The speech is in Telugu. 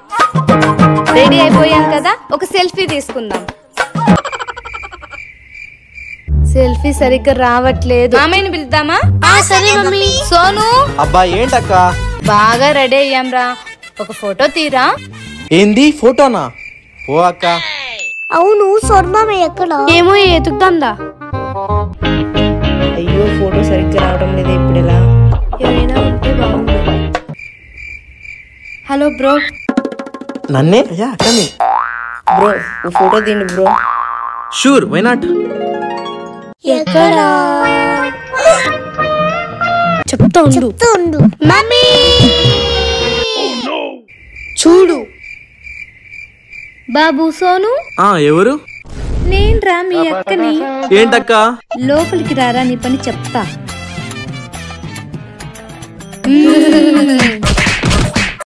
రెడీ అయిపోయాం కదా ఒక సెల్ఫీ తీసుకుందాం సెల్ఫీ సరిగ్గా రావట్లేదు మామయ్యని పిలుద్దామా సరే మమ్మీ సోను అబ్బా ఏంటక్క బాగా రెడీ అయ్యాం రా ఒక ఫోటో తీరా ఏంది ఫోటోనా ఓ అక్క అవును స్వర్ణమ్మ ఎక్కడ ఏమో ఎతుకుతాందా అయ్యో ఫోటో సరిగ్గా రావడం లేదు ఇప్పుడు ఎలా ఎవరైనా ఉంటే బాగుంది హలో బ్రో నన్నే అయ్యా అక్కని బ్రో ఓ ఫోటో తీయండి బ్రో షూర్ వై నాట్ ఎక్కడ చెప్తా ఉండు ఉండు మమ్మీ చూడు బాబు సోను ఆ ఎవరు నేను రా మీ అక్కని ఏంటక్క లోపలికి రారా నీ పని చెప్తా